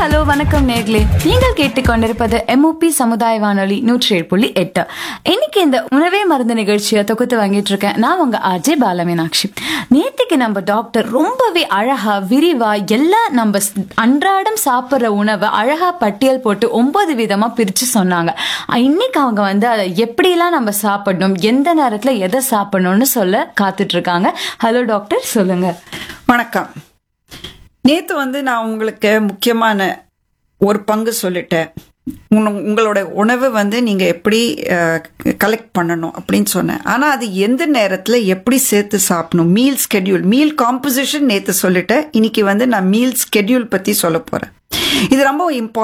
hello வணக்கம் நேர்களே நீங்கள் கேட்டுக்கொண்டிருப்பது எம்ஓபி சமுதாய வானொலி நூற்றி ஏழு புள்ளி எட்டு இன்னைக்கு இந்த உணவே மருந்து நிகழ்ச்சியை தொகுத்து வாங்கிட்டு இருக்கேன் நான் உங்க ஆர்ஜே பாலமீனாட்சி நேத்திக்கு நம்ம டாக்டர் ரொம்பவே அழகா விரிவா எல்லா நம்ம ஸ்- அன்றாடம் சாப்பிட்ற உணவை அழகா பட்டியல் போட்டு ஒன்பது விதமா பிரிச்சு சொன்னாங்க அஹ் இன்னைக்கு அவங்க வந்து அதை எப்படிலாம் நம்ம சாப்பிடணும் எந்த நேரத்துல எதை சாப்பிடணும்னு சொல்ல காத்துட்டு இருக்காங்க ஹலோ டாக்டர் சொல்லுங்க வணக்கம் நேத்து வந்து நான் உங்களுக்கு முக்கியமான ஒரு பங்கு சொல்லிட்டேன் உங்க- உங்களோட உணவு வந்து நீங்க எப்படி கலெக்ட் பண்ணணும் அப்படின்னு சொன்னேன் ஆனா அது எந்த நேரத்துல எப்படி சேர்த்து சாப்பிடணும் மீல் ஸ்கெடியூல் மீல் காம்போசிஷன் நேத்து சொல்லிட்டேன் இன்னைக்கு வந்து நான் மீல் ஸ்கெடியூல் பத்தி சொல்ல போறேன் இது ரொம்ப இம்பார்ட்டன்ட்